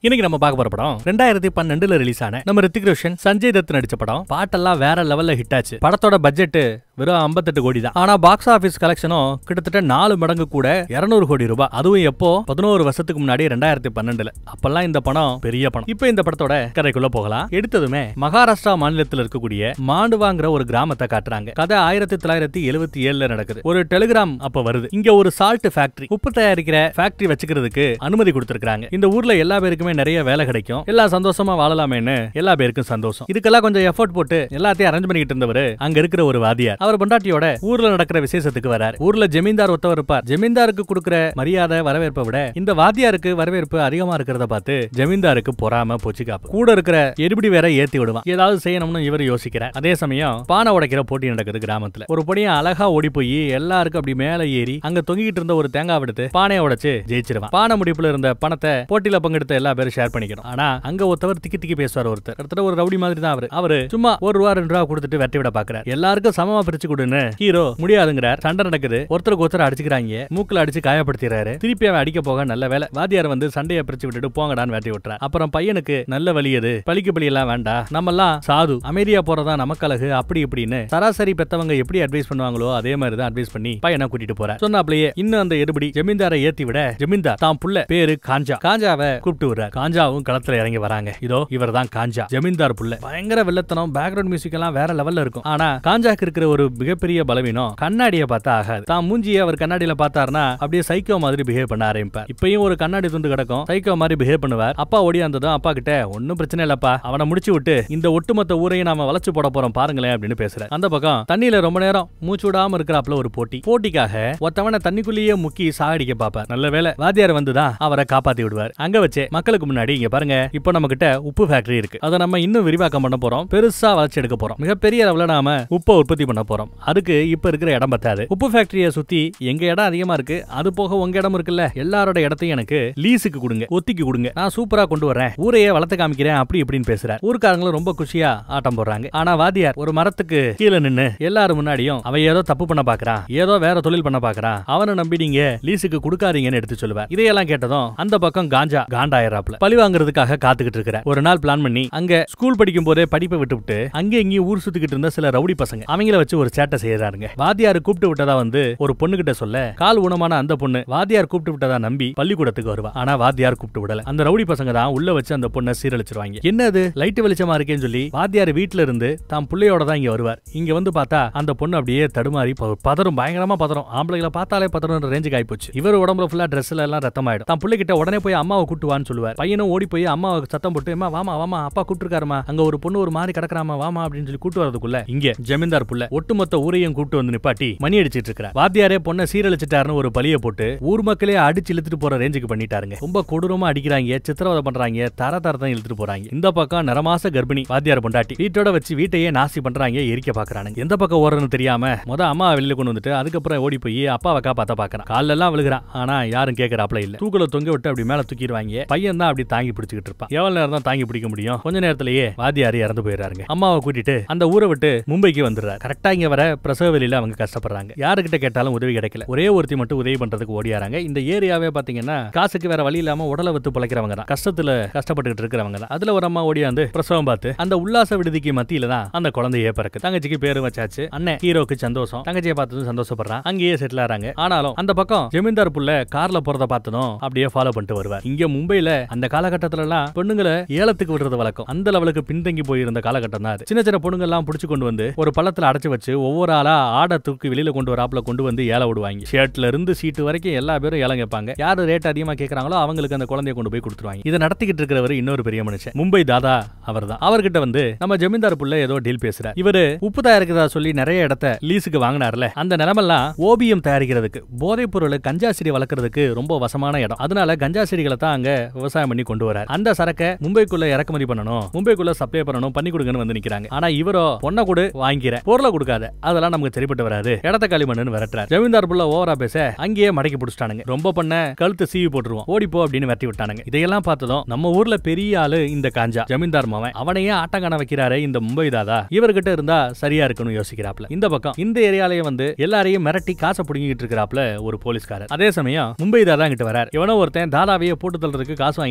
இன்னைக்கு நம்ம பார்க்க போற படம் ரெண்டாயிரத்தி பன்னெண்டுல ரிலீஸ் ஆன நம்ம ரித்திக் ரோஷன் சஞ்சய் தத் நடிச்ச படம் பாட்டெல்லாம் வேற லெவல்ல ஹிட் ஆச்சு படத்தோட பட்ஜெட் வெறும் 58 கோடி தான் ஆனா பாக்ஸ் ஆபீஸ் கலெக்ஷனும் கிட்டத்தட்ட நாலு மடங்கு கூட 200 கோடி ரூபாய் அதுவும் எப்போ பதினோரு வருஷத்துக்கு முன்னாடி ரெண்டாயிரத்தி பன்னெண்டுல அப்பெல்லாம் இந்த படம் பெரிய படம் இப்போ இந்த படத்தோட கதைக்குள்ள போகலாம் எடுத்ததுமே மகாராஷ்டிரா மாநிலத்தில் இருக்கக்கூடிய மாண்டுவாங்கிற ஒரு கிராமத்தை காட்டுறாங்க கதை ஆயிரத்தி தொள்ளாயிரத்தி எழுபத்தி ஏழுல நடக்குது ஒரு டெலிகிராம் அப்ப வருது இங்க ஒரு சால்ட் ஃபேக்டரி உப்பு தயாரிக்கிற ஃபேக்டரி வச்சுக்கிறதுக்கு அனுமதி கொடுத்திருக்காங்க இந்த ஊர்ல எல்லா பேருக்குமே நிறைய வேலை கிடைக்கும் எல்லா சந்தோஷமா வாழலாமேன்னு எல்லா பேருக்கும் சந்தோஷம் இதுக்கெல்லாம் கொஞ்சம் எஃபோர்ட் போட்டு எல்லாத்தையும் அரேஞ்ச் பண்ணிக்கிட்டு இருந்தவர் அங்க இருக்கிற ஒரு வாதியார் அவர் பொண்டாட்டியோட ஊர்ல நடக்கிற விசேஷத்துக்கு வராரு ஊர்ல ஜமீன்தார் ஒருத்தவர் இருப்பார் ஜமீன்தாருக்கு கொடுக்கிற மரியாதை வரவேற்பை விட இந்த வாத்தியாருக்கு வரவேற்பு அதிகமா இருக்கிறத பார்த்து ஜமீன்தாருக்கு பொறாம போச்சு காப்பு கூட இருக்கிற எரிபடி வேற ஏத்தி விடுவான் ஏதாவது செய்யணும்னு இவர் யோசிக்கிறார் அதே சமயம் பானை உடைக்கிற போட்டி நடக்குது கிராமத்துல ஒரு பொடியன் அழகா ஓடி போய் எல்லாருக்கும் அப்படி மேல ஏறி அங்க தொங்கிட்டு இருந்த ஒரு தேங்காய் எடுத்து பானையை உடைச்சு ஜெயிச்சிருவான் பானை முடிப்புல இருந்த பணத்தை போட்டியில பங்கெடுத்த எல்லா பேரும் ஷேர் பண்ணிக்கணும் ஆனா அங்க ஒருத்தவர் திக்கி திக்கி பேசுவார் ஒருத்தர் கிட்டத்தட்ட ஒரு ரவுடி மாதிரி தான் அவரு அவரு சும்மா ஒரு ரூபா ரெண்டு ரூபா கொடுத்துட்டு வெட்டி விட பாக்குறாரு எல்லாருக்கும் சமமா பிரிச்சு கொடுன்னு ஹீரோ முடியாதுங்கிறார் சண்டை நடக்குது ஒருத்தருக்கு ஒருத்தர் அடிச்சுக்கிறாங்க மூக்குல அடிச்சு காயப்படுத்திடுறாரு திருப்பி அவன் அடிக்க போக நல்ல வேலை வாத்தியார் வந்து சண்டையை பிரிச்சு விட்டுட்டு போங்கடான்னு வெட்டி விட்டுறார் அப்புறம் பையனுக்கு நல்ல வழி எது பழிக்கு பழி எல்லாம் வேண்டாம் நம்ம எல்லாம் சாது அமைதியா போறதா நமக்கு அழகு அப்படி இப்படின்னு சராசரி பெத்தவங்க எப்படி அட்வைஸ் பண்ணுவாங்களோ அதே மாதிரி தான் அட்வைஸ் பண்ணி பையனை கூட்டிட்டு போறார் சொன்னாப்லயே இன்னும் அந்த எடுபடி ஜமீன்தாரை ஏத்தி விட ஜமீன்தார் தான் புள்ள பேரு காஞ்சா காஞ்சாவை கூப்பிட்டு விடுறார் காஞ்சாவும் களத்துல இறங்கி வராங்க இதோ இவர் தான் காஞ்சா ஜமீன்தார் புள்ள பயங்கர வெள்ளத்தனம் பேக்ரவுண்ட் மியூசிக் எல்லாம் வேற லெவல்ல இருக்கும் ஆனா காஞ்சாக்கு இருக்கிற ஒரு மிகப்பெரிய பலவீனம் கண்ணாடியை பார்த்தா ஆகாது தான் மூஞ்சியை அவர் கண்ணாடியில பார்த்தாருன்னா அப்படியே சைக்கோ மாதிரி பிஹேவ் பண்ண ஆரம்பிப்பார் இப்பயும் ஒரு கண்ணாடி துண்டு கிடக்கும் சைக்கோ மாதிரி பிஹேவ் பண்ணுவார் அப்பா ஓடியாந்ததும் அப்பா கிட்ட ஒன்னும் பிரச்சனை இல்லப்பா அவனை முடிச்சு விட்டு இந்த ஒட்டுமொத்த ஊரையும் நாம வளைச்சு போட போறோம் பாருங்களேன் அப்படின்னு பேசுற அந்த பக்கம் தண்ணியில ரொம்ப நேரம் மூச்சு விடாம இருக்கிறாப்ல ஒரு போட்டி போட்டிக்காக ஒருத்தவனை தண்ணிக்குள்ளேயே முக்கி சாகடிக்க பாப்பார் நல்ல வேலை வாத்தியார் வந்துதான் அவரை காப்பாத்தி விடுவார் அங்க வச்சே மக்களுக்கு முன்னாடி இங்க பாருங்க இப்போ நம்ம கிட்ட உப்பு ஃபேக்டரி இருக்கு அதை நம்ம இன்னும் விரிவாக்கம் பண்ண போறோம் பெருசா வளர்ச்சி எடுக்க போறோம் மிகப்பெரிய அளவுல நாம உப்பை உற்பத்தி பண்ண போறோம் அதுக்கு இப்ப இருக்கிற இடம் பத்தாது உப்பு ஃபேக்டரியை சுத்தி எங்க இடம் அதிகமா இருக்கு அது போக உங்க இடம் இருக்குல்ல எல்லாரோட இடத்தையும் எனக்கு லீஸுக்கு கொடுங்க ஒத்திக்கு கொடுங்க நான் சூப்பரா கொண்டு வரேன் ஊரையே வளர்த்து காமிக்கிறேன் அப்படி இப்படின்னு பேசுறாரு ஊர்க்காரங்களும் ரொம்ப குஷியா ஆட்டம் போடுறாங்க ஆனா வாத்தியார் ஒரு மரத்துக்கு கீழே நின்னு எல்லாரும் முன்னாடியும் அவன் ஏதோ தப்பு பண்ண பாக்குறான் ஏதோ வேற தொழில் பண்ண பாக்குறான் அவனை நம்பி நீங்க லீஸுக்கு கொடுக்காதீங்கன்னு எடுத்து சொல்லுவார் இதையெல்லாம் கேட்டதும் அந்த பக்கம் காஞ்சா காண்டாயிராப்ல பழி வாங்குறதுக்காக காத்துக்கிட்டு இருக்கிற ஒரு நாள் பிளான் பண்ணி அங்க ஸ்கூல் படிக்கும் போதே படிப்பை விட்டு விட்டு அங்கே இங்கேயும் ஊர் சுத்திக்கிட்டு இருந்த சில ரவுடி பசங்க அவங்கள வச்சு ஒரு சேட்டை செய்யறாருங்க வாத்தியார் கூப்பிட்டு விட்டதா வந்து ஒரு பொண்ணு கிட்ட சொல்ல கால் ஊனமான அந்த பொண்ணு வாத்தியார் கூப்பிட்டு விட்டதா நம்பி பள்ளிக்கூடத்துக்கு வருவா ஆனா வாத்தியார் கூப்பிட்டு விடல அந்த ரவுடி பசங்க தான் உள்ள வச்சு அந்த பொண்ணை சீரழிச்சிருவாங்க என்னது லைட் வெளிச்சமா இருக்கேன்னு சொல்லி வாத்தியார் வீட்ல இருந்து தான் பிள்ளையோட தான் இங்க வருவார் இங்க வந்து பார்த்தா அந்த பொண்ணு அப்படியே தடுமாறி ப- பதறும் பயங்கரமா பதறும் ஆம்பளைகளை பார்த்தாலே பதறும் ரேஞ்சுக்கு ஆயிப்போச்சு இவர் உடம்புல ஃபுல்லா ட்ரெஸ்ல எல்லாம் ரத்தமாயிடும் தான் பிள்ளை கிட்ட உடனே போய் அம்மாவை கூட்டுவான்னு சொல்லுவார் பையனும் ஓடி போய் அம்மாவை சத்தம் போட்டு அம்மா வாமா வாமா அப்பா கூப்பிட்டுருக்காருமா அங்க ஒரு பொண்ணு ஒரு மாதிரி கிடக்குறாமா வாமா அப்படின்னு சொல்லி கூட்டு வரதுக்குள்ள இங்க ஜமீன்தார் புள்ள ஒட்டுமொத்த ஊரையும் கூட்டு வந்து நிப்பாட்டி மணி அடிச்சிட்டு இருக்கிறார் வாத்தியாரே பொண்ணை சீரழிச்சிட்டாருன்னு ஒரு பழிய போட்டு ஊர் மக்களே அடிச்சு இழுத்துட்டு போற ரேஞ்சுக்கு பண்ணிட்டாருங்க ரொம்ப கொடூரமா அடிக்கிறாங்க சித்திரவதை பண்றாங்க தர தரத்தான் இழுத்துட்டு போறாங்க இந்த பக்கம் நரமாச கர்ப்பிணி வாத்தியார் பொண்டாட்டி வீட்டோட வச்சு வீட்டையே நாசி பண்றாங்க எரிக்க பாக்குறானுங்க எந்த பக்கம் ஓடுறதுன்னு தெரியாம முத அம்மா வெளியில கொண்டு வந்துட்டு அதுக்கப்புறம் ஓடி போய் அப்பாவை காப்பாத்த பாக்குறான் கால்ல எல்லாம் விழுகிறான் ஆனா யாரும் கேட்கறாப்ல இல்ல தூக்கல தொங்க விட்டு அப்படி மேல தூக்கிடுவாங்க பையன் தான் அப்படி தாங்கி பிடிச்சிக்கிட்டு இருப்பான் எவ்வளவு நேரம் தான் தாங்கி பிடிக்க முடியும் கொஞ்ச நேரத்திலேயே வாத்தியார் இறந்து போயிடுறாருங்க அம்மாவை கூட்டிட்டு அந்த ஊரை விட்டு மும்பைக்கு வந்துடுறாரு கரெக்டா இங்க வர பிரசவ வெளியில அவங்க கஷ்டப்படுறாங்க யாருக்கிட்ட கேட்டாலும் உதவி கிடைக்கல ஒரே ஒருத்தி மட்டும் உதவி பண்றதுக்கு ஓடியாராங்க இந்த ஏரியாவே பாத்தீங்கன்னா காசுக்கு வேற வழி இல்லாம உடலை வித்து பிழைக்கிறவங்க தான் கஷ்டத்துல கஷ்டப்பட்டுக்கிட்டு இருக்கிறவங்க தான் அதுல ஒரு அம்மா ஓடியாந்து பிரசவம் பார்த்து அந்த உல்லாச விடுதிக்கு மத்தியில தான் அந்த குழந்தையே பிறக்கு தங்கச்சிக்கு பேரு வச்சாச்சு அண்ணன் ஹீரோக்கு சந்தோஷம் தங்கச்சியை பார்த்ததும் சந்தோஷப்படுறான் அங்கேயே செட்டில் ஆறாங்க ஆனாலும் அந்த பக்கம் ஜமீன்தார் புள்ள கார்ல போறத பார்த்ததும் அப்படியே ஃபாலோ பண்ணிட்டு வருவார் இங்க மும்பைல அந்த காலகட்டத்துல எல்லாம் பொண்ணுங்களை ஏலத்துக்கு விடுறது வழக்கம் அந்த லெவலுக்கு பின்தங்கி போயிருந்த காலகட்டம் தான் அது சின்ன சின்ன பொண்ணுங்க எல்லாம் புடிச்சு கொண்டு வந்து ஒரு பள்ளத்துல அடைச்சு வச்சு ஒவ்வொரு ஆளா ஆடை தூக்கி வெளியில கொண்டு வராப்புல கொண்டு வந்து ஏல விடுவாங்க ஷர்ட்ல இருந்து சீட்டு வரைக்கும் எல்லா பேரும் ஏலம் கேட்பாங்க யாரு ரேட் அதிகமா கேக்குறாங்களோ அவங்களுக்கு அந்த குழந்தைய கொண்டு போய் கொடுத்துருவாங்க இதை நடத்திக்கிட்டு இருக்கிறவர் இன்னொரு பெரிய மனுஷன் மும்பை தாதா அவர்தான் அவர்கிட்ட வந்து நம்ம ஜமீன்தார் புள்ள ஏதோ டீல் பேசுறார் இவரு உப்பு தயாரிக்கிறதா சொல்லி நிறைய இடத்த லீஸுக்கு வாங்கினார்ல அந்த நிலமெல்லாம் ஓபியம் தயாரிக்கிறதுக்கு போதைப் பொருள் கஞ்சா செடி வளர்க்கறதுக்கு ரொம்ப வசமான இடம் அதனால கஞ்சா செடிகளை தான் அங்க விவசாயம் பண்ணி கொண்டு வரார் அந்த சரக்கை மும்பைக்குள்ள இறக்குமதி பண்ணணும் மும்பைக்குள்ள சப்ளை பண்ணணும் பண்ணி கொடுங்கன்னு வந்து நிக்கிறாங்க ஆனா இவரோ பொண்ணை கொடு வாங்கிக்கிறேன் பொருளை கொடுக்காத அதெல்லாம் நமக்கு சரிப்பட்டு வராது இடத்த காலி பண்ணுன்னு விரட்டுறார் ஜமீன்தார் புள்ள ஓவரா பேச அங்கேயே மடக்கி பிடிச்சிட்டானுங்க ரொம்ப பண்ண கழுத்து சீவி போட்டுருவோம் ஓடி போ அப்படின்னு வெட்டி விட்டானுங்க இதையெல்லாம் பார்த்ததும் நம்ம ஊர்ல பெரிய ஆளு இந்த காஞ்சா ஜமீன்தார் மவன் அவனையே ஆட்டங்கான வைக்கிறாரு இந்த மும்பை தாதா இவர்கிட்ட இருந்தா சரியா இருக்குன்னு யோசிக்கிறாப்ல இந்த பக்கம் இந்த ஏரியாலயே வந்து எல்லாரையும் மிரட்டி காசை புடுங்கிட்டு இருக்கிறாப்ல ஒரு போலீஸ்காரர் அதே சமயம் மும்பை தாதா கிட்ட வரார் இவனோ ஒருத்தன் தாதாவையே போட்டு தள்ளுறதுக்கு காசு வாங்கி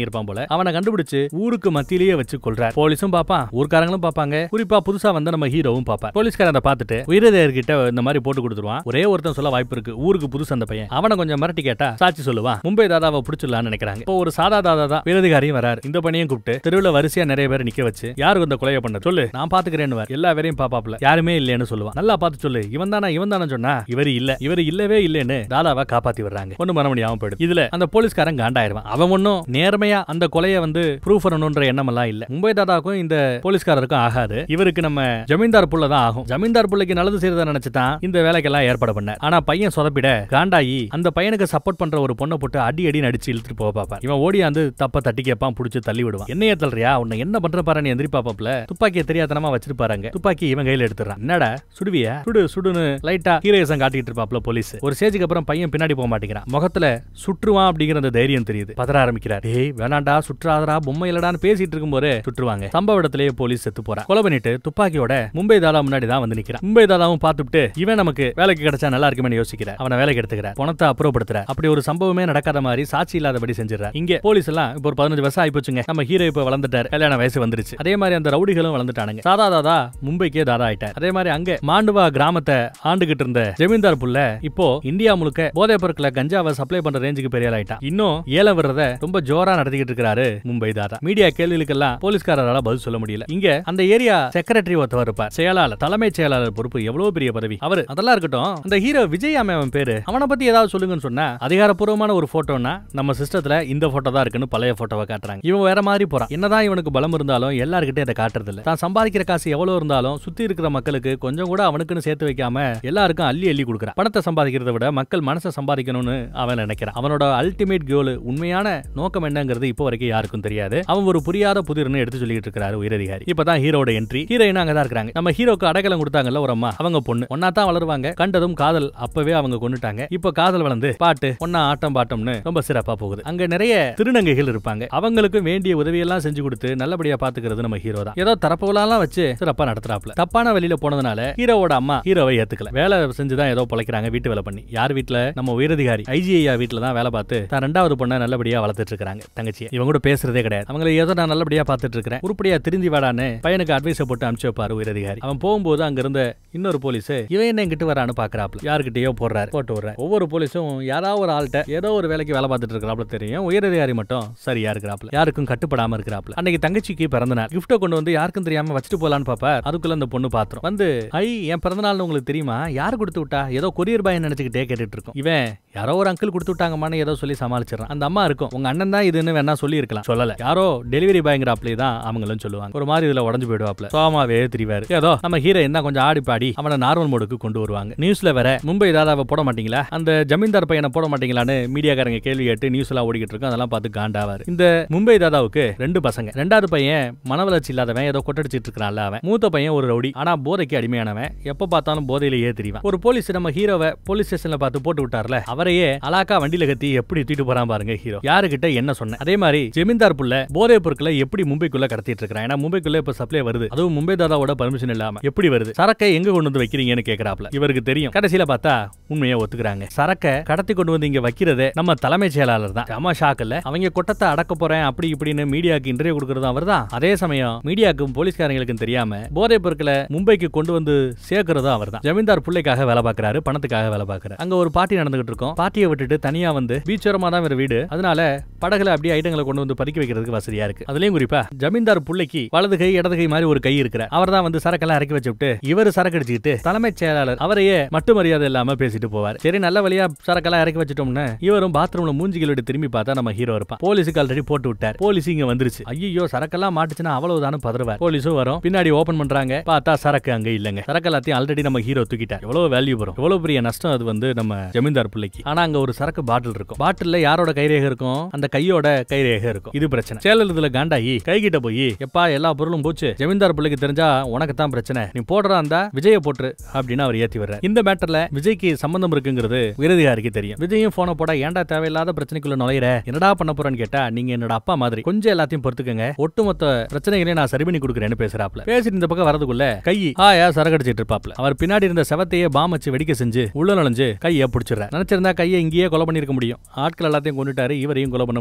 வாங்கியிருப்பான் போல அவனை கண்டுபிடிச்சு ஊருக்கு மத்தியிலேயே வச்சு கொள்றார் போலீஸும் பாப்பான் ஊர்க்காரங்களும் பாப்பாங்க குறிப்பா புதுசா வந்த நம்ம ஹீரோவும் பாப்பார் போலீஸ்காரன் அதை பார்த்துட்டு உயிரதேர்கிட்ட இந்த மாதிரி போட்டு கொடுத்துருவான் ஒரே ஒருத்தன் சொல்ல வாய்ப்பு இருக்கு ஊருக்கு புதுசு அந்த பையன் அவனை கொஞ்சம் மிரட்டி கேட்டா சாட்சி சொல்லுவான் மும்பை தாதாவை பிடிச்சிடலாம்னு நினைக்கிறாங்க இப்போ ஒரு சாதா தாதா தான் வீரதிகாரியும் வராரு இந்த பையனையும் கூப்பிட்டு தெருவில் வரிசையா நிறைய பேர் நிக்க வச்சு யாருக்கு இந்த கொலையை பண்ண சொல்லு நான் பாத்துக்கிறேன்னு எல்லா பேரையும் பாப்பாப்ல யாருமே இல்லைன்னு சொல்லுவான் நல்லா பார்த்து சொல்லு இவன் தானா இவன் தானே சொன்னா இவர் இல்ல இவர் இல்லவே இல்லைன்னு தாதாவை காப்பாத்தி வர்றாங்க ஒண்ணு மன முடியாம போயிடும் இதுல அந்த போலீஸ்காரன் காண்டாயிருவான் அவன் ஒன்னும் நேர்மையா அந்த கொலையை வந்து ப்ரூஃப் பண்ணணும்ன்ற எண்ணம் எல்லாம் இல்ல மும்பை தாதாவுக்கும் இந்த போலீஸ்காரருக்கும் ஆகாது இவருக்கு நம்ம ஜமீன்தார் புள்ள தான் ஆகும் ஜமீன்தார் புள்ளைக்கு நல்லது செய்யறத நினைச்சுதான் இந்த வேலைக்கெல்லாம் ஏற்பாடு பண்ண ஆனா பையன் சொதப்பிட காண்டாயி அந்த பையனுக்கு சப்போர்ட் பண்ற ஒரு பொண்ணை போட்டு அடி அடி நடிச்சு இழுத்துட்டு போக பாப்பான் இவன் ஓடியாந்து தப்ப தட்டி கேட்பான் புடிச்சு தள்ளி விடுவான் என்னைய தள்ளுறியா உன்னை என்ன பண்ற பாரு எந்திரி பாப்பாப்ல துப்பாக்கியை தெரியாதனமா வச்சிருப்பாருங்க துப்பாக்கி இவன் கையில எடுத்துறான் என்னடா சுடுவியா சுடு சுடுன்னு லைட்டா ஹீரோயசம் காட்டிட்டு இருப்பாப்ல போலீஸ் ஒரு ஸ்டேஜுக்கு அப்புறம் பையன் பின்னாடி போக மாட்டேங்கிறான் முகத்துல சுற்றுவான் அப்படிங்கிற அந்த தைரியம் தெரியுது பதற ஆரம்பிக்கிறார் டேய் வேணாண்டா சுற்றாதடா பொம்மை இல்லடான்னு பேசிட்டு இருக்கும்போது சுற்றுவாங்க சம்பவ இடத்திலேயே போலீஸ் செத்து போறான் கொலை பண்ணிட்டு துப்பாக்கியோட மும்பை தாதா முன்னாடி தான் வந்து நிக்கிறான் மும்பை தாதாவும் பார்த்துட்டு இவன் நமக்கு வேலைக்கு கிடைச்சா நல்லா இருக்குமே யோசிக்கிறார் அவனை வேலைக்கு எடுத்துக்கிறார் பணத்தை அப்புறப்படுத்துறார் அப்படி ஒரு சம்பவமே நடக்காத மாதிரி சாட்சி இல்லாதபடி செஞ்சிடறார் இங்க போலீஸ் எல்லாம் இப்போ ஒரு பதினஞ்சு வருஷம் ஆயிப்போச்சுங்க நம்ம ஹீரோ இப்ப வளர்ந்துட்டார் கல்யாண வயசு வந்துருச்சு அதே மாதிரி அந்த ரவுடிகளும் வளர்ந்துட்டானுங்க சாதா தாதா மும்பைக்கே தாதா ஆயிட்டார் அதே மாதிரி அங்க மாண்டுவா கிராமத்தை ஆண்டுகிட்டு இருந்த ஜமீன்தார் புள்ள இப்போ இந்தியா முழுக்க போதைப் பொருட்களை கஞ்சாவை சப்ளை பண்ற ரேஞ்சுக்கு பெரிய ஆள் ஆயிட்டான் இன்னும் ஏலம் விடுறத ரொம்ப ஜோரா நடத்திக்கிட்டு இருக்காரு மும்பை தாதா மீடியா கேள்விகளுக்கெல்லாம் போலீஸ்காரரால பதில் சொல்ல முடியல இங்க அந்த ஏரியா செக்ரட்டரி ஒருத்தவர் இருப்பார் செயலாளர் தலைமைச் செயலாளர் பொறுப்பு எவ்வளவு பெரிய பதவி அவர் அதெல்லாம் இருக்கட்டும் அந்த ஹீரோ விஜய் அவன் பேரு அவனை பத்தி ஏதாவது சொல்லுங்கன்னு சொன்னா அதிகாரப்பூர்வமான ஒரு போட்டோனா நம்ம சிஸ்டத்துல இந்த போட்டோ தான் இருக்குன்னு பழைய போட்டோவை காட்டுறாங்க இவன் வேற மாதிரி போறான் என்னதான் இவனுக்கு பலம் இருந்தாலும் எல்லாருக்கிட்டே அதை காட்டுறது இல்ல தான் சம்பாதிக்கிற காசு எவ்வளவு இருந்தாலும் சுத்தி இருக்கிற மக்களுக்கு கொஞ்சம் கூட அவனுக்குன்னு சேர்த்து வைக்காம எல்லாருக்கும் அள்ளி அள்ளி கொடுக்குறான் பணத்தை சம்பாதிக்கிறத விட மக்கள் மனசை சம்பாதிக்கணும்னு அவன் நினைக்கிறான் அவனோட அல்டிமேட் கோல் உண்மையான நோக்கம் என்னங்கிறது இப்போ வரைக்கும் யாருக்கும் தெரியாது அவன் ஒரு புரியாத புதிர்னு எடுத்து சொல்லிட்டு இருக்காரு உயரதிகாரி இப்பதான் ஹீரோட என்ட்ரி ஹீரோயின் அங்கதான் இருக்காங்க நம்ம ஹீரோக்கு அடைக்கலம் கொடுத்தாங்கல்ல ஒரு அம்மா அவங்க பொண்ணு ஒன்னா தான் வளருவாங்க கண்டதும் காதல் அப்பவே அவங்க கொண்டுட்டாங்க இப்போ காதல் வளர்ந்து பாட்டு ஒன்னா ஆட்டம் பாட்டம்னு ரொம்ப சிறப்பா போகுது அங்க நிறைய திருநங்கைகள் இருப்பாங்க அவங்களுக்கு வேண்டிய உதவியெல்லாம் செஞ்சு கொடுத்து நல்லபடியா பாத்துக்கிறது நம்ம ஹீரோ தான் ஏதோ தரப்புலாம் வச்சு சிறப்பா நடத்துறாப்ல தப்பான வழியில போனதுனால ஹீரோவோட அம்மா ஹீரோவை ஏத்துக்கல வேலை செஞ்சுதான் ஏதோ பொழைக்கிறாங்க வீட்டு வேலை பண்ணி யார் வீட்டுல நம்ம உயரதிகாரி ஐஜிஐயா வீட்டுல தான் வேலை பார்த்து தான் ரெண்டாவது பொண்ணை நல்லபடியா வளர்த்துட்டு இருக்காங்க தங்கச்சி இவங்க கூட பேசுறதே கிடையாது அவங்கள ஏதோ நான் நல்லபடியா பார்த்துட்டு இருக்கிறேன் உருப்படியா திருந்தி வாடான்னு பையனுக்கு அட்வைஸ் போட்டு அனுப்பிச்சு வைப்பாரு உயரதிகாரி அவன் போகும்போது அங்க இருந்த இன்னொரு போலீஸ் இவன் என்ன இங்கிட்டு வரான்னு பாக்குறாப்ல யாருக்கிட்டயோ போடுறாரு போட்டு விடுற ஒவ்வொரு போலீஸும் யாராவது ஒரு ஆள்கிட்ட ஏதோ ஒரு வேலைக்கு வேலை பார்த்துட்டு இருக்கிறாப்ல தெரியும் உயரதிகாரி மட்டும் சரியா இருக்கிறாப்ல யாருக்கும் கட்டுப்படாம இருக்கிறாப்ல அன்னைக்கு தங்கச்சிக்கு பிறந்த நாள் கிஃப்ட்டை கொண்டு வந்து யாருக்கும் தெரியாம வச்சுட்டு போலான்னு பாப்பார் அதுக்குள்ள அந்த பொண்ணு பாத்திரம் வந்து ஐ என் பிறந்த நாள்னு உங்களுக்கு தெரியுமா யார் கொடுத்து விட்டா ஏதோ கொரியர் பாய் நினைச்சுக்கிட்டே கேட்டுட்டு இருக்கும் இவன் யாரோ ஒரு அங்கிள் கொடுத்து விட்டாங்கம்மான்னு ஏதோ சொல்லி சமாளிச்சிடறான் அந்த அம்மா இருக்கும் உங்க அண்ணன் தான் இதுன்னு வேணா சொல்லி இருக்கலாம் சொல்லல யாரோ டெலிவரி பாய்ங்கிறாப்லே தான் அவங்களும் சொல்லுவாங்க ஒரு மாதிரி இதுல உடஞ்சு போயிடுவாப்ல சோமாவே திரிவாரு ஏதோ நம்ம ஹீரோ என்ன கொஞ்சம் ஆடி பாடி அவனை நார்மல் மோடுக்கு கொண்டு வருவாங்க நியூஸ்ல வேற மும்பை தாதாவை போட மாட்டீங்களா அந்த ஜமீன்தார் பையனை போட மாட்டீங்களான்னு மீடியாக்காரங்க கேள்வி கேட்டு நியூஸ் எல்லாம் ஓடிக்கிட்டு இருக்கும் அதெல்லாம் பார்த்து காண்டாவாரு இந்த மும்பை தாதாவுக்கு ரெண்டு பசங்க ரெண்டாவது பையன் மனவளர்ச்சி இல்லாதவன் ஏதோ கொட்டடிச்சிட்டு இருக்கான்ல அவன் மூத்த பையன் ஒரு ரவுடி ஆனா போதைக்கு அடிமையானவன் எப்ப பார்த்தாலும் போதையிலேயே தெரியும் ஒரு போலீஸ் நம்ம ஹீரோவை போலீஸ் ஸ்டேஷன்ல பார்த்து போட்டு விட்டார்ல அவரையே அலாக்கா வண்டியில கத்தி எப்படி தூக்கிட்டு போறான் பாருங்க ஹீரோ யாருகிட்ட என்ன சொன்ன அதே மாதிரி ஜமீன்தார் புள்ள போதைப் பொருட்களை எப்படி மும்பைக்குள்ள கடத்திட்டு இருக்கான் ஏன்னா மும்பைக்குள்ள இப்ப சப்ளை வருது அதுவும் மும்பை தாதாவோட பர்மிஷன் இல்லாம எப்படி வருது சரக்கை எங்க கொண்டு வந்து வைக்கிறீங்கன்னு கேக்குறாப்ல இவருக்கு தெரியும் கடைசியில பார்த்தா உண்மையை ஒத்துக்கிறாங்க சரக்கை கடத்தி கொண்டு வந்து இங்க வைக்கிறதே நம்ம தலைமைச் செயலாளர் தான் அம்மா ஷாக் இல்ல அவங்க கொட்டத்தை அடக்க போறேன் அப்படி இப்படின்னு மீடியாக்கு இன்டர்வியூ கொடுக்கறதும் அவர் தான் அதே சமயம் மீடியாக்கும் போலீஸ்காரங்களுக்கும் தெரியாம போதைப் பொருட்களை மும்பைக்கு கொண்டு வந்து சேர்க்கறதும் அவர் தான் ஜமீன்தார் பிள்ளைக்காக வேலை பார்க்கறாரு பணத்துக்காக வேலை பார்க்கறாரு அங்க ஒரு பார்ட்டி நடந்துகிட்டு இருக்கும் பார்ட்டியை விட்டுட்டு தனியா வந்து பீச்சோரமா தான் இவர் வீடு அதனால படகுல அப்படியே ஐட்டங்களை கொண்டு வந்து பறிக்க வைக்கிறதுக்கு வசதியா இருக்கு அதுலயும் குறிப்பா ஜமீன்தார் புள்ளைக்கு வலது கை இடது கை மாதிரி ஒரு கை இருக்கிற அவர் தான் வந்து சரக்கெல்லாம் இறக்கி வச்சு விட்டு இவர் சரக்கு அடிச்சுக்கிட்டு தலைமைச் செயலாளர் அவரையே மட்டு மரியாதை இல்லாம பேசிட்டு போவார் சரி நல்ல வழியா சரக்கெல்லாம் இறக்கி வச்சிட்டோம்னு இவரும் பாத்ரூம்ல மூஞ்சிகளோட திரும்பி பார்த்தா நம்ம ஹீரோ இருப்பான் போலீஸுக்கு ஆல்ரெடி போட்டு விட்டார் போலீஸ் இங்க வந்துருச்சு ஐயோ சரக்கெல்லாம் மாட்டுச்சுன்னா அவ்வளவுதானு பதறுவார் போலீஸும் வரும் பின்னாடி ஓபன் பண்றாங்க பார்த்தா சரக்கு அங்க இல்லங்க சரக்கு எல்லாத்தையும் ஆல்ரெடி நம்ம ஹீரோ தூக்கிட்டார் எவ்வளவு வேல்யூ வரும் எவ்வளவு பெரிய நஷ்டம் அது வந்து நம்ம ஜமீன்தார் பிள்ளைக்கு ஆனா அங்க ஒரு சரக்கு பாட்டில் இருக்கும் பாட்டில்ல யாரோட கைரேகை இருக்கும் அந்த கையோட கைரேகை இருக்கும் இது பிரச்சனை சேலல் இதுல காண்டாயி கை கிட்ட போய் எப்பா எல்லா பொருளும் போச்சு ஜமீன்தார் பிள்ளைக்கு தெரிஞ்சா உனக்கு தான் பிரச்சனை நீ போடுறா இருந்தா விஜய போட்டுரு அப்படின்னு அவர் ஏத்தி வர்றார் இந்த மேட்டர்ல விஜய்க்கு சம்பந்தம் இருக்குங்கிறது விருதிகாருக்கு தெரியும் விஜயும் போன போட ஏன்டா தேவையில்லாத பிரச்சனைக்குள்ள நுழையிற என்னடா பண்ண போறேன்னு கேட்டா நீங்க என்னோட அப்பா மாதிரி கொஞ்சம் எல்லாத்தையும் பொறுத்துக்கங்க ஒட்டுமொத்த பிரச்சனைகளையும் நான் சரி பண்ணி கொடுக்குறேன்னு பேசுறாப்ல பேசிட்டு இந்த பக்கம் வரதுக்குள்ள கை ஆயா சரகடிச்சிட்டு இருப்பாப்ல அவர் பின்னாடி இருந்த செவத்தையே பாம் வச்சு வெடிக்க செஞ்சு உள்ள நுழைஞ்சு கையை பிடிச்சிடுற நினைச்சிருந்தா கையை இங்கேயே கொலை பண்ணிருக்க முடியும் ஆட்கள் எல்லாத்தையும் கொண்டுட்டாரு இவரையும் கொலை பண்ண முடியும் ஆனா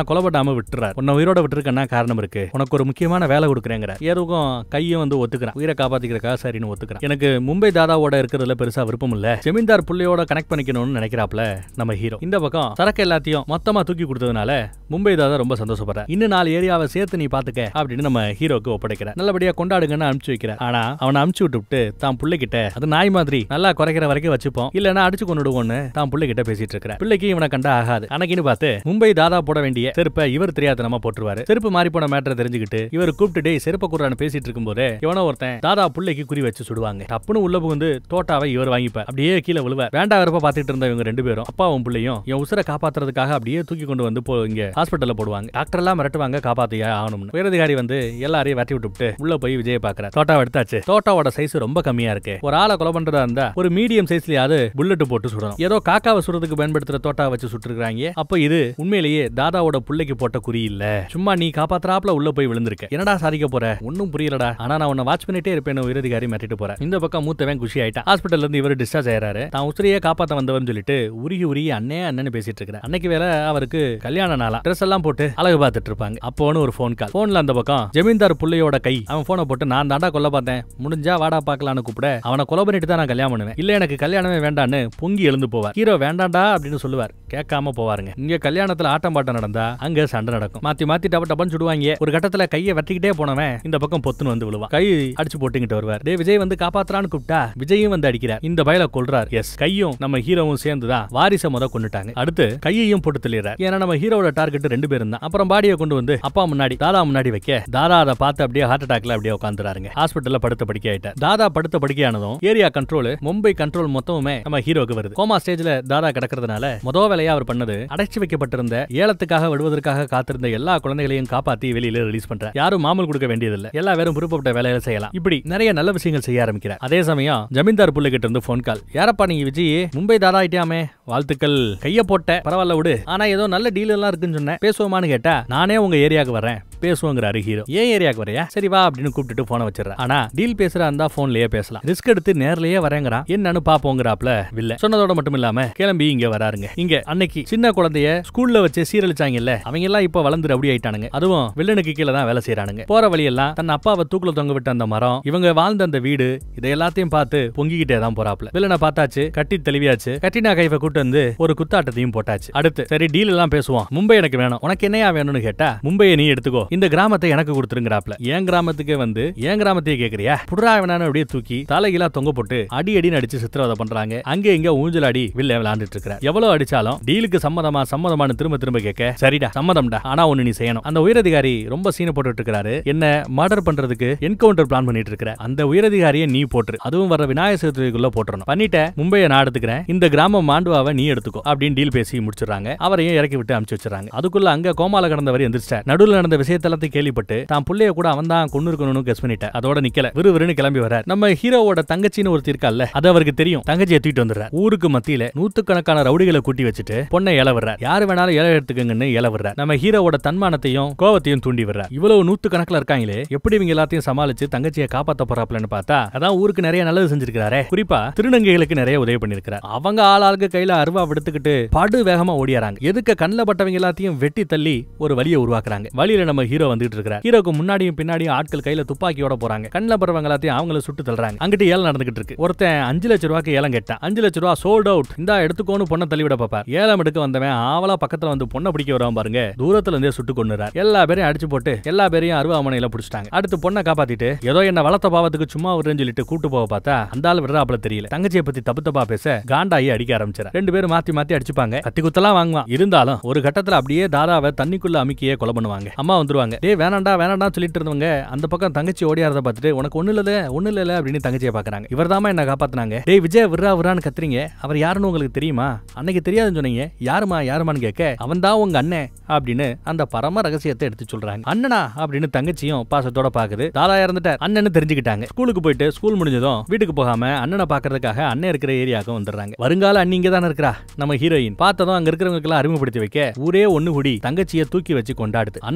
நான் கொலை பண்ணாம விட்டுறாரு உன்னை உயிரோட விட்டுருக்கேன்னா காரணம் இருக்கு உனக்கு ஒரு முக்கியமான வேலை கொடுக்குறேங்கிற ஏதுக்கும் கையும் வந்து ஒத்துக்கிறான் உயிரை காப்பாத்திக்கிறக்கா சரின்னு ஒத்துக்கிறான் எனக்கு மும்பை தாதாவோட இருக்கிறதுல பெருசா விருப்பம் இல்ல ஜமீன்தார் புள்ளையோட கனெக்ட் பண்ணிக்கணும்னு நினைக்கிறாப்ல நம்ம ஹீரோ இந்த பக்கம் சரக்கு எல்லாத்தையும் மொத்தமா தூக்கி கொடுத்ததுனால மும்பை தாதா ரொம்ப சந்தோஷப்படுற இன்னும் நாலு ஏரியாவை சேர்த்து நீ பாத்துக்க அப்படின்னு நம்ம ஹீரோக்கு ஒப்படைக்கிற நல்லபடியா கொண்டாடுங்கன்னு அனுப்பிச்சு வைக்கிற ஆனா அவனை அனுப்பிச்சு விட்டுவிட்டு தான் பிள்ளைகிட்ட அது நாய் மாதிரி நல்லா குறைக்கிற வரைக்கும் வச்சுப்போம் இல்லனா அடிச்சு கொண்டுடுவோன்னு தான் பிள்ளைகிட்ட பேசிட்டு இருக்கிற பிள்ளைக்கு இவனை கண்டா ஆகாது அன்னைக்குன்னு பார்த்து மும்பை தாதா போட வேண்டிய செருப்பை இவர் தெரியாதனமா போட்டுருவாரு செருப்பு மாறி போன மேட்டரை தெரிஞ்சுக்கிட்டு இவர் கூப்பிட்டு டேய் செருப்ப குறான்னு பேசிட்டு இருக்கும்போது இவனோ ஒருத்தன் தாதா பிள்ளைக்கு குறி வச்சு சுடுவாங்க டப்புன்னு உள்ள புகுந்து தோட்டாவை இவர் வாங்கிப்பார் அப்படியே கீழே விழுவ வேண்டா வெறுப்பா பாத்துட்டு இருந்த இவங்க ரெண்டு பேரும் அப்பாவும் பிள்ளையும் என் உசுரை காப்பாத்துறதுக்காக அப்படியே தூக்கி கொண்டு வந்து போ இங்க ஹாஸ்பிட்டல்ல போடுவாங்க டாக்டர் எல்லாம் மிரட்டுவாங்க காப்பாத்தியா ஆகணும்னு உயரதிகாரி வந்து எல்லாரையும் வெட்டி விட்டுவிட்டு உள்ள போய் விஜய பாக்குற தோட்டாவை எடுத்தாச்சு தோட்டாவோட சைஸ் ரொம்ப கம்மியா இருக்கு ஒரு ஆளை கொலை பண்றதா இருந்தா ஒரு மீடியம் சைஸ்லயாவது புல்லட் போட்டு சுடணும் ஏதோ காக்காவை சுடுறதுக்கு பயன்படுத்துற தோட்டா வச்சு சுட்டுருக்காங்க அப்ப இது உண்மையிலேயே தாதாவோட புள்ளைக்கு போட்ட குறி இல்ல சும்மா நீ காப்பாத்துறாப்ல உள்ள போய் விழுந்திருக்க என்னடா சாதிக்க போற ஒன்னும் புரியலடா ஆனா நான் உன்னை வாட்ச் பண்ணிட்டே இருப்பேன் உயரதிகாரி மிரட்டிட்டு போறேன் இந்த பக்கம் மூத்தவன் குஷி ஆயிட்டான் ஹாஸ்பிட்டல்ல இருந்து இவர் டிஸ்சார்ஜ் ஆயிராரு தான் உசிரியே காப்பாத்த வந்தவர்னு சொல்லிட்டு உருகி உருகி அண்ணே அண்ணன்னு பேசிட்டு இருக்கிறேன் அன்னைக்கு வேற அவருக்கு கல்யாண நாளா ட்ரெஸ் எல்லாம் போட்டு அழகு பார்த்துட்டு இருப்பாங்க அப்போன்னு ஒரு ஃபோன் கால் போன்ல அந்த பக்கம் ஜமீன்தார் புள்ளையோட கை அவன் போனை போட்டு நான் தாண்டா கொல்ல பார்த்தேன் முடிஞ்சா வாடா பார்க்கலான்னு கூப்பிட அவனை கொலை பண்ணிட்டு தான் நான் கல்யாணம் பண்ணுவேன் இல்ல எனக்கு கல்யாணமே வேண்டான்னு பொங்கி எழுந்து போவார் ஹீரோ வேண்டாண்டா அப்படின்னு சொல்லுவார் கேட்காம போவாருங்க இங்க கல்யாணத்துல ஆட்டம் பாட்டம் நடந்தா அங்க சண்டை நடக்கும் மாத்தி மாத்தி டப்ப டப்பன்னு சுடுவாங்க ஒரு கட்டத்துல கையை வெட்டிக்கிட்டே போனவன் இந்த பக்கம் பொத்துன்னு வந்து விழுவான் கை அடிச்சு போட்டுக்கிட்டு வருவார் டே விஜய் வந்து காப்பாத்துறான்னு கூப்பிட்டா விஜயும் வந்து அடிக்கிறார் இந்த பயல கொல்றார் எஸ் கையும் நம்ம ஹீரோவும் சேர்ந்து தான் வாரிசை முத கொண்டுட்டாங்க அடுத்து கையையும் போட்டு தள்ளிடுறார் ஏன்னா நம்ம ஹீரோவோட டார்கெட் ரெண்டு பேரும் தான் அப்புறம் பாடியை கொண்டு வந்து அப்பா முன்னாடி தாதா முன்னாடி வைக்க தாதா அதை பார்த்து அப்படியே ஹார்ட் அட்டாக்ல அப்படியே உட்காந்துறாருங்க ஹாஸ்பிட்டல்ல படுத்த படுக்கை ஆயிட்டார் தாதா படுத்த படுக்கையானதும் ஏரியா கண்ட்ரோல் மும்பை கண்ட்ரோல் மொத்தமுமே நம்ம ஹீரோக்கு வருது கோமா ஸ்டேஜ்ல தாதா கிடக்கிறதுனால முதல் வேலையா அவர் பண்ணது அடைச்சு வைக்கப்பட்டிருந்த ஏலத்துக்காக விடுவதற்காக காத்திருந்த எல்லா குழந்தைகளையும் காப்பாத்தி வெளியில ரிலீஸ் பண்ற யாரும் மாமல் கொடுக்க வேண்டியதில்லை எல்லா பேரும் விருப்பப்பட்ட வேலையில செய்யலாம் இப்படி நிறைய நல்ல விஷயங்கள் செய்ய ஆரம்பிக்கிறார் அதே சமயம் ஜமீன்தார் புள்ளை கிட்ட இருந்து போன் கால் யாரப்பா நீங்க விஜய் மும்பை தாதா ஆயிட்டியாமே வாழ்த்துக்கள் கைய போட்ட பரவாயில்ல விடு ஆனா ஏதோ நல்ல டீல் எல்லாம் இருக்குன்னு சொன்னேன் பேசுவோமான்னு கேட்டா நானே உங்க ஏரியாவுக்கு வரேன் பேசுவோங்கிறாரு ஹீரோ ஏன் ஏரியாவுக்கு வரையா சரி வா அப்படின்னு கூப்பிட்டுட்டு போனை வச்சிடறேன் ஆனா டீல் பேசுறா இருந்தா போன்லயே பேசலாம் ரிஸ்க் எடுத்து நேர்லயே வரேங்கிறான் என்னன்னு பாப்போங்கிறாப்ல வில்ல சொன்னதோட மட்டும் இல்லாம கிளம்பி இங்க வராருங்க இங்க அன்னைக்கு சின்ன குழந்தைய ஸ்கூல்ல வச்சு சீரழிச்சாங்கல்ல அவங்க எல்லாம் இப்ப வளர்ந்து ரவுடி ஆயிட்டானுங்க அதுவும் வில்லனுக்கு கீழே தான் வேலை செய்யறானுங்க போற வழியெல்லாம் தன் அப்பாவை தூக்குல தொங்க விட்ட அந்த மரம் இவங்க வாழ்ந்த அந்த வீடு இதை எல்லாத்தையும் பார்த்து பொங்கிக்கிட்டே தான் போறாப்ல வில்லனை பார்த்தாச்சு கட்டி தெளிவியாச்சு கட்டினா கைஃபை கூட்டு வந்து ஒரு குத்தாட்டத்தையும் போட்டாச்சு அடுத்து சரி டீல் எல்லாம் பேசுவோம் மும்பை எனக்கு வேணும் உனக்கு என்னையா வேணும்னு கேட்டா மும்பையை நீ எடுத்துக்கோ இந்த கிராமத்தை எனக்கு கொடுத்துருங்கிறாப்ல என் கிராமத்துக்கே வந்து என் கிராமத்தையே கேக்குறியா புடுறா வேணான்னு அப்படியே தூக்கி தலைகீழா தொங்க போட்டு அடி அடின்னு அடிச்சு சித்திரவதை பண்றாங்க அங்க இங்க ஊஞ்சல் அடி வில்ல விளையாண்டுட்டு இருக்கிற எவ்வளவு அடிச்சாலும் டீலுக்கு சம்மதமா சம்மதமானு திரும்ப திரும்ப கேட்க சரிடா சம்மதம்டா ஆனா ஒண்ணு நீ செய்யணும் அந்த உயரதிகாரி ரொம்ப சீனை போட்டுட்டு இருக்காரு என்ன மர்டர் பண்றதுக்கு என்கவுண்டர் பிளான் பண்ணிட்டு இருக்கிற அந்த உயரதிகாரியை நீ போட்டுரு அதுவும் வர விநாயகர் சதுர்த்திக்குள்ள போட்டுறணும் பண்ணிட்ட மும்பையை நான் எடுத்துக்கிறேன் இந்த கிராமம் மாண்டுவாவை நீ எடுத்துக்கோ அப்படின்னு டீல் பேசி முடிச்சிடுறாங்க அவரையும் இறக்கி விட்டு அனுப்பிச்சு வச்சிடறாங்க அதுக்குள்ள அங்க கோமால கடந்தவர் எந்திரிச்சார் நடுவுல நடந்த விஷயத்தெல்லாத்தையும் கேள்விப்பட்டு தான் புள்ளைய கூட அவன் தான் கொண்டு இருக்கணும்னு கெஸ் பண்ணிட்டேன் அதோட நிக்கல விறுவிறுன்னு கிளம்பி வரார் நம்ம ஹீரோவோட தங்கச்சின்னு ஒருத்தி இருக்கால்ல அது அவருக்கு தெரியும் தங்கச்சியை தூக்கிட்டு வந்துடுறார் ஊருக்கு மத்தியில நூத்துக்கணக்கான ரவுடிகளை கூட்டி வச்சுட்டு பொண்ணை இல விடுறார் யாரு வேணாலும் இல எடுத்துக்கங்கன்னு இல விடுறார் நம்ம ஹீரோவோட தன்மானத்தையும் கோவத்தையும் தூண்டி விடுறார் இவ்வளவு நூத்து கணக்குல இருக்காங்களே எப்படி இவங்க எல்லாத்தையும் சமாளிச்சு தங்கச்சியை காப்பாத்த போறாப்லன்னு பார்த்தா அதான் ஊருக்கு நிறைய நல்லது செஞ்சிருக்காரு குறிப்பா திருநங்கைகளுக்கு நிறைய உதவி பண்ணிருக்காரு அவங்க ஆள் ஆளுக்கு கையில அருவா எடுத்துக்கிட்டு படு வேகமா ஓடியாராங்க எதுக்க கண்ணில் பட்டவங்க எல்லாத்தையும் வெட்டி தள்ளி ஒரு வழியை உருவாக்குறாங்க வழியில நம்ம ஹீரோ வந்துட்டு இருக்கிறார் ஹீரோக்கு முன்னாடியும் பின்னாடியும் ஆட்கள் கையில துப்பாக்கியோட போறாங்க கண்ணில் படுறவங்க எல்லாத்தையும் அவங்கள சுட்டு தள்ளுறாங்க அங்கிட்டு ஏலம் நடந்துகிட்டு இருக்கு ஒருத்தன் அஞ்சு லட்ச ரூபாய்க்கு ஏலம் கேட்டான் அஞ்சு லட்ச ரூபா சோல்ட் அவுட் இந்தா எடுத்துக்கோன்னு பொண்ணை தள்ளிவிட பாப்பார் ஏலம் எடுக்க வந்தவன் ஆவலா பக்கத்துல வந்து பொண்ணை பிடிக்க வரவன் பாருங்க தூரத்துல இருந்தே சுட்டு கொண்டுறார் எல்லா பேரையும் அடிச்சு போட்டு எல்லா பேரையும் அருவாமனையில பிடிச்சிட்டாங்க அடுத்து பொண்ணை காப்பாத்திட்டு ஏதோ என்ன வளர்த்த பாவத்துக்கு சும்மா விடுறேன்னு சொல்லிட்டு கூட்டு போக பார்த்தா அந்த ஆள் விடுறாப்புல தெரியல தங்கச்சியை பத்தி தப்பு தப்பா பேச காண்டாயி அடிக்க ஆரம்பிச்சார் ரெண்டு பேரும் மாத்தி மாத்தி அடிச்சுப்பாங்க கத்தி குத்தலாம் வாங்குவான் இருந்தாலும் ஒரு கட்டத்துல அப்படியே தாதாவை தண்ணிக்குள்ள அமுக்கியே கொலை பண்ணுவாங்க அம்மா வந்துருவாங்க டேய் வேணாண்டா வேணாண்டா சொல்லிட்டு இருந்தவங்க அந்த பக்கம் தங்கச்சி ஓடியாரத பார்த்துட்டு உனக்கு ஒண்ணு இல்ல ஒண்ணு இல்ல அப்படின்னு தங்கச்சியை பாக்குறாங்க இவர் என்ன காப்பாத்துனாங்க டேய் விஜய் விர்ரா விர்ரான்னு கத்துறீங்க அவர் யாருன்னு உங்களுக்கு தெரியுமா அன்னைக்கு தெரியாதுன்னு சொன்னீங்க யாருமா யாருமான்னு கேட்க அவன் தான் உங்க அண்ணன் அப்படின்னு அந்த பரம ரகசியத்தை எடுத்து சொல்றாங்க அண்ணனா அப்படின்னு தங்கச்சியும் பாசத்தோட பாக்குது தாதா இறந்துட்டார் அண்ணன்னு தெரிஞ்சுக்கிட்டாங்க ஸ்கூலுக்கு போயிட்டு ஸ்கூல் முடிஞ்சதும் வீட்டுக்கு போகாம அண்ணனை பாக்குறதுக்காக அண்ணன் இருக்கிற ஏரியாவுக்கு வந்துடுறாங்க வருங்கால அண்ணி இங்க தானே இருக்கிறா நம்ம ஹீரோயின் பார்த்ததும் அங்க இருக்கிறவங்களுக்கு எல்லாம் அறிமுகப்படுத்தி வைக்க ஊரே ஒண்ணு கூடி தங்கச்சியை தூக்கி வச்சு கொண்டாடுது அண்ணனும் பார்த்துட்டு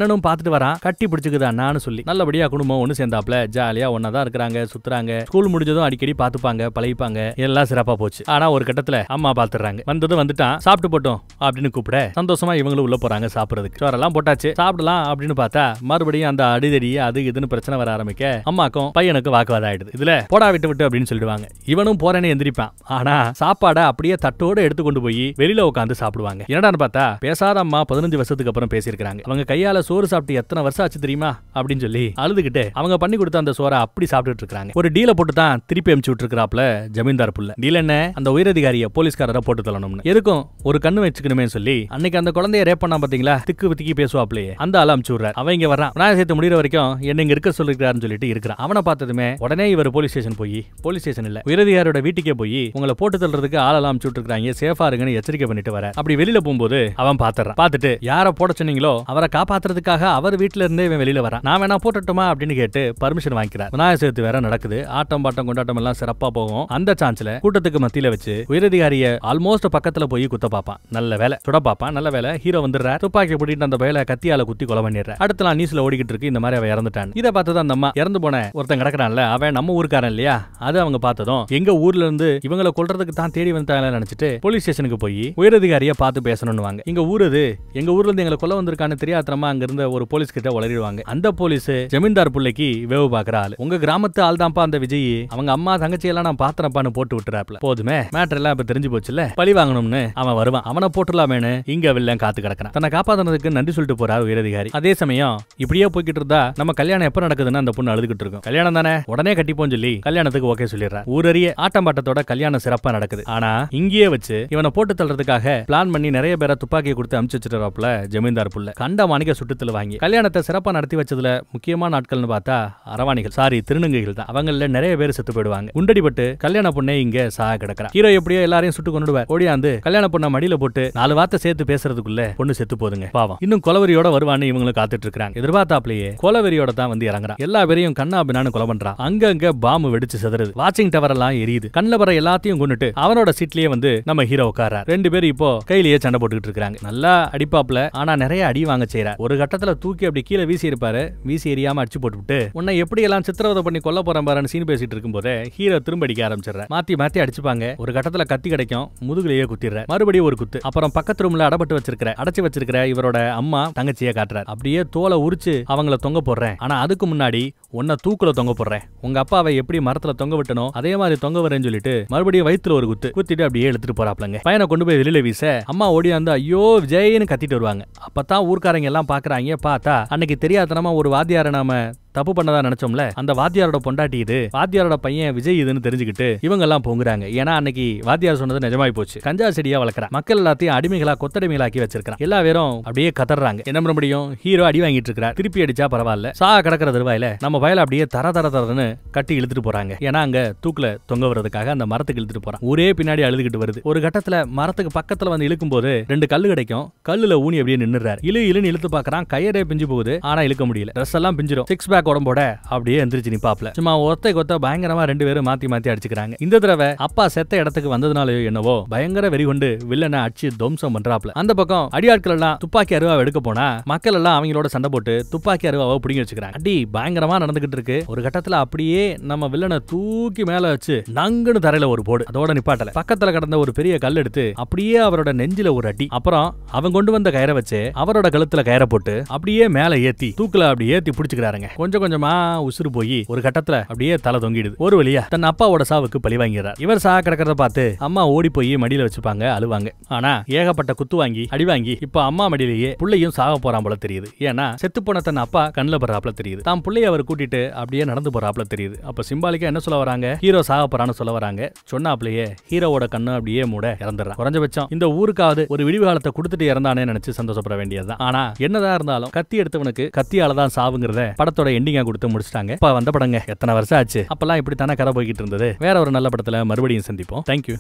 பார்த்துட்டு வரான் கட்டி பிடிச்சுக்குது அண்ணான்னு சொல்லி நல்லபடியா குடும்பம் ஒண்ணு சேர்ந்தாப்ல ஜாலியா ஒன்னா தான் இருக்கிறாங்க சுத்துறாங்க ஸ்கூல் முடிஞ்சதும் அடிக்கடி பாத்துப்பாங்க பழகிப்பாங்க எல்லாம் சிறப்பா போச்சு ஆனா ஒரு கட்டத்துல அம்மா பாத்துறாங்க வந்ததும் வந்துட்டான் சாப்பிட்டு போட்டோம் அப்படின்னு கூப்பிட சந்தோஷமா இவங்களும் உள்ள போறாங்க சாப்பிடுறதுக்கு சோறெல்லாம் போட்டாச்சு சாப்பிடலாம் அப்படின்னு பார்த்தா மறுபடியும் அந்த அடிதடி அது இதுன்னு பிரச்சனை வர ஆரம்பிக்க அம்மாக்கும் பையனுக்கு வாக்குவாதம் ஆயிடுது இதுல போடா விட்டு விட்டு அப்படின்னு சொல்லிடுவாங்க இவனும் போறேன்னு எந்திரிப்பான் ஆனா சாப்பாடை அப்படியே தட்டோட எடுத்து கொண்டு போய் வெளியில உட்காந்து சாப்பிடுவாங்க என்னடான்னு பார்த்தா பேசாத அம்மா பதினஞ்சு வருஷத்துக்கு அப்புறம் பேசியிருக்காங்க அவங்க கையால சோறு சாப்பிட்டு எத்தனை வருஷம் ஆச்சு தெரியுமா அப்படின்னு சொல்லி அழுதுகிட்டு அவங்க பண்ணி கொடுத்த அந்த சோறை அப்படி சாப்பிட்டுட்டு இருக்காங்க ஒரு டீல போட்டு தான் திருப்பி அனுப்பிச்சு விட்டுருக்காப்ல ஜமீன்தார் புள்ள டீல் என்ன அந்த உயரதிகாரிய போலீஸ்காரரை போட்டு தள்ளணும்னு எதுக்கும் ஒரு கண்ணு வச்சுக்கணுமே சொல்லி அன்னைக்கு அந்த குழந்தைய ரேப் பண்ணா பாத்தீங்களா திக்கு திக்கி பேசுவாப்லயே அந்த ஆள் அனுப்பிச்சு விடுறாரு அவன் இங்க வரான் விநாயகர் சேர்த்து முடிகிற வரைக்கும் என்ன இங்க இருக்க சொல்லிருக்காருன்னு சொல்லிட்டு இருக்கிறான் அவனை பார்த்ததுமே உடனே இவர் போலீஸ் ஸ்டேஷன் போய் போலீஸ் ஸ்டேஷன் இல்ல உயரதிகாரியோட வீட்டுக்கே போய் உங்களை போட்டு தள்ளுறதுக்கு ஆளெல்லாம் அனுப்பிச்சு விட்டுருக்காங்க சேஃபா இருங்கன்னு எச்சரிக்கை பண்ணிட்டு வர அப்படி வெளியில போகும்போது அவன் பாத்துறான் பார்த்துட்டு யார போட சொன்னீங்களோ அவரை காப்பாத்துறதுக்காக அவர் வீட்ல இருந்தே இவன் வெளியில வரான் நான் வேணா போட்டுட்டுமா அப்படின்னு கேட்டு பர்மிஷன் வாங்கிக்கிறார் விநாயகர் சதுர்த்தி வேற நடக்குது ஆட்டம் பாட்டம் கொண்டாட்டம் எல்லாம் சிறப்பா போகும் அந்த சான்ஸ்ல கூட்டத்துக்கு மத்தியில வச்சு உயரதிகாரிய ஆல்மோஸ்ட் பக்கத்துல போய் குத்த பாப்பான் நல்ல வேலை சுட பாப்பான் நல்ல வேலை ஹீரோ வந்துடுறார் துப்பாக்கி பிடிட்டு அந்த பயல கத்தியால குத்தி கொலை பண்ணிடுறார் அடுத்த நாள் நியூஸ்ல ஓடிக்கிட்டு இருக்கு இந்த மாதிரி அவன் இறந்துட்டான் இதை பார்த்தது அந்த அம்மா இறந்து போன ஒருத்தன் கிடக்குறான்ல அவன் நம்ம ஊருக்காரன் இல்லையா அது அவங்க பார்த்ததும் எங்க ஊர்ல இருந்து இவங்களை கொல்றதுக்கு தான் தேடி வந்துட்டாங்களே நினைச்சிட்டு போலீஸ் ஸ்டேஷனுக்கு போய் உயரதிகாரியா பார்த்து பேசணும்னு வாங்க இங்க ஊர் இது எங்க ஊர்ல இருந்து எங்களை கொல்ல வந்திருக்கான்னு தெரியாதனமா அங்க இருந்த ஒரு போலீஸ் கிட்ட உளறிடுவாங்க அந்த போலீஸ் ஜமீன்தார் புள்ளைக்கு வேவு பாக்குற ஆளு உங்க கிராமத்து ஆள் தான்ப்பா அந்த விஜய் அவங்க அம்மா தங்கச்சி எல்லாம் நான் பாத்திரப்பான்னு போட்டு விட்டுறாப்ல போதுமே மேட்டர் எல்லாம் இப்ப தெரிஞ்சு போச்சுல பழி வாங்கணும்னு அவன் வருவான் அவனை போட்டுலாமேனு இங்க வில்லன் காத்து கிடக்கிறான் தன்னை காப்பாத்துனதுக்கு நன்றி சொல்லிட்டு போறாரு உயரதிகாரி அதே சமயம் இப்படியே போய்கிட்டு இருந்தா நம்ம கல்யாணம் எப்ப நடக்குதுன்னு அந்த பொண்ணு அழுதுகிட்டு இருக்கும் கல்யாணம் தானே உடனே கட்டிப்போம் சொல்லி கல்யாணத்துக்கு ஓகே சொல்லிடுறா ஊரறிய ஆட்டம் பாட்டத்தோட கல்யாணம் சிறப்பா நடக்குது ஆனா இங்கேயே வச்சு இவனை போட்டு தள்ளுறதுக்காக பிளான் பண்ணி நிறைய பேரை துப்பாக்கியை கொடுத்து அமுச்சு வச்சிருப்பாப்ல ஜமீன்தார் புள்ள கண்ட மாணிக்க சுட்டுத்துல வாங்கி கல்யாணத்தை சிறப்பா நடத்தி வச்சதுல முக்கியமான நாட்கள்னு பார்த்தா அரவாணிகள் சாரி திருநங்கைகள் தான் அவங்கள நிறைய பேர் செத்து போயிடுவாங்க குண்டடிப்பட்டு கல்யாண பொண்ணே இங்க சாக கிடக்குறா ஹீரோ எப்படியோ எல்லாரையும் சுட்டு கொண்டுடுவார் ஓடியாந்து கல்யாண பொண்ணை மடியில போட்டு நாலு வார்த்தை சேர்த்து பேசுறதுக்குள்ள பொண்ணு செத்து போதுங்க பாவம் இன்னும் கொலவரியோட வருவான்னு இவங்களும் காத்துட்டு இருக்காங்க எதிர்பார்த்தாப்லயே கொலவெறியோட தான் வந்து இறங்குறான் எல்லா பேரையும் கண்ணா பின்னான்னு கொலை பண்றான் அங்கங்க பாம்பு வெடிச்சு சிதறுது வாட்சிங் டவர் எல்லாம் எரியுது கண்ணில் வர எல்லாத்தையும் கொண்டுட்டு அவனோட சீட்லயே வந்து நம்ம ஹீரோ உட்கார்றார் ரெண்டு பேரும் இப்போ கையிலேயே சண்டை போட்டுக்கிட்டு இருக்காங்க நல்லா அடிப்பாப்ல ஆனா நிறைய அடி வாங்க செய்யறார் ஒரு கட்டத்துல தூக்கி அப்படி கீழே வீசி இருப்பாரு வீசி எரியாம அடிச்சு போட்டுவிட்டு உன்னை எப்படி எல்லாம் சித்திரவதை பண்ணி கொல்ல போறேன் பாருன்னு சீன் பேசிட்டு இருக்கும்போதே ஹீரோ திரும்ப அடிக்க ஆரம்பிச்சிடுறார் மாத்தி மாத்தி அடிச்சுப்பாங்க ஒரு கட்டத்துல கத்தி கிடைக்கும் முதுகுலயே குத்திடுற மறுபடியும் ஒரு குத்து அப்புறம் பக்கத்து ரூம்ல அடப்பட்டு வச்சிருக்கிற அடைச்சு வச்சிருக்கிற இவரோட அம்மா தங்கச்சியை காட்டுறார் அப்படியே தோலை உரிச்சு அவங்கள தொங்க போடுறேன் ஆனா அதுக்கு முன்னாடி உன்னை தூக்குல தொங்க போடுறேன் உங்க அப்பாவை எப்படி மரத்துல தொங்க விட்டனோ அதே மாதிரி தொங்க வரேன்னு சொல்லிட்டு மறுபடியும் வயித்துல ஒரு குத்து குத்திட்டு அப்படியே எடுத்துட்டு போறாப்லங்க பையனை கொண்டு போய் வெளியில வீச அம்மா ஓடியாந்து ஐயோ விஜய்னு கத்திட்டு வருவாங்க அப்பதான் ஊர்க்காரங்க எல்லாம் பாக்குறாங்க பார்த்தா அன்னைக்கு தெரியாதனமா ஒரு வாத்தியாரை நாம தப்பு பண்ணதா நினைச்சோம்ல அந்த வாத்தியாரோட பொண்டாட்டி இது வாத்தியாரோட பையன் விஜய் இதுன்னு தெரிஞ்சுக்கிட்டு இவங்க எல்லாம் பொங்குறாங்க ஏன்னா அன்னைக்கு வாத்தியார் சொன்னது நிஜமாய் போச்சு கஞ்சா செடியா வளர்க்குறான் மக்கள் எல்லாத்தையும் அடிமைகளா கொத்தடிமைகளாக்கி வச்சிருக்கான் எல்லா பேரும் அப்படியே கதறாங்க என்ன பண்ண முடியும் ஹீரோ அடி வாங்கிட்டு இருக்கிறார் திருப்பி அடிச்சா பரவாயில்ல சா கிடக்கிற தருவாயில நம்ம வயல அப்படியே தர தர தரன்னு கட்டி இழுத்துட்டு போறாங்க ஏன்னா அங்க தூக்குல தொங்க வர்றதுக்காக அந்த மரத்துக்கு இழுத்துட்டு போறான் ஒரே பின்னாடி அழுதுகிட்டு வருது ஒரு கட்டத்துல மரத்துக்கு பக்கத்துல வந்து இழுக்கும் போது ரெண்டு கல்லு கிடைக்கும் கல்லுல ஊனி அப்படியே நின்னுறாரு இழு இழுன்னு இழுத்து பாக்குறான் கயிறே பிஞ்சு போகுது ஆனா இழுக்க முடியல ட்ரெஸ் எல்லாம் பிஞ்சிரும் சிக்ஸ் பேக் உடம்போட அப்படியே எந்திரிச்சு நிப்பாப்ல சும்மா ஒத்த கொத்த பயங்கரமா ரெண்டு பேரும் மாத்தி மாத்தி அடிச்சுக்கிறாங்க இந்த தடவை அப்பா செத்த இடத்துக்கு வந்ததுனாலயோ என்னவோ பயங்கர வெறி கொண்டு வில்லனை அடிச்சு துவம்சம் பண்றாப்ல அந்த பக்கம் அடியாட்கள் எல்லாம் துப்பாக்கி அருவாவை எடுக்க போனா மக்கள் எல்லாம் அவங்களோட சண்டை போட்டு துப்பாக்கி அருவாவை பிடிங்கி வச்சுக்கிறாங்க அடி பயங்கரமா நடந்துகிட்டு இருக்கு ஒரு கட்டத்துல அப்படியே நம்ம வில்லனை தூக்கி மேல வச்சு நங்குன்னு தரையில ஒரு போடு அதோட நிப்பாட்டல பக்கத்துல கடந்த ஒரு பெரிய கல் எடுத்து அப்படியே அவரோட நெஞ்சில ஒரு அடி அப்புறம் அவன் கொண்டு வந்த கயிறை வச்சு அவரோட கழுத்துல கயிறை போட்டு அப்படியே மேல ஏத்தி தூக்குல அப்படி ஏத்தி பிடிச்சுக்கிறாருங்க கொஞ்சம் கொஞ்சமா உசுறு போய் ஒரு கட்டத்துல அப்படியே தலை தொங்கிடுது ஒரு வழியா தன் அப்பாவோட சாவுக்கு பழி வாங்கிறார் இவர் சா கிடக்கிறத பார்த்து அம்மா ஓடி போய் மடியில வச்சுப்பாங்க அழுவாங்க ஆனா ஏகப்பட்ட குத்து வாங்கி அடி வாங்கி இப்ப அம்மா மடியிலேயே புள்ளையும் சாக போறான் போல தெரியுது ஏன்னா செத்து போன தன் அப்பா கண்ணுல படுறாப்ல தெரியுது தான் புள்ளைய அவர் கூட்டிட்டு அப்படியே நடந்து போறாப்ல தெரியுது அப்ப சிம்பாலிக்கா என்ன சொல்ல வராங்க ஹீரோ சாக போறான்னு சொல்ல வராங்க சொன்னாப்லயே ஹீரோவோட கண்ணு அப்படியே மூட இறந்துடுறான் குறைஞ்சபட்சம் இந்த ஊருக்காவது ஒரு விடிவு காலத்தை கொடுத்துட்டு இறந்தானே நினைச்சு சந்தோஷப்பட வேண்டியதுதான் ஆனா என்னதான் இருந்தாலும் கத்தி எடுத்தவனுக்கு கத்தியால தான் சாவுங்கிறத படத்தோட எண்டிங்கா கொடுத்து முடிச்சிட்டாங்க இப்ப வந்த படங்க எத்தனை வருஷம் ஆச்சு அப்பெல்லாம் இப்படி தானே கதை போய்கிட்டு இருந்தது வேற ஒரு நல்ல படத்துல மறுபடியும் சந்திப்போம் தேங்க்யூ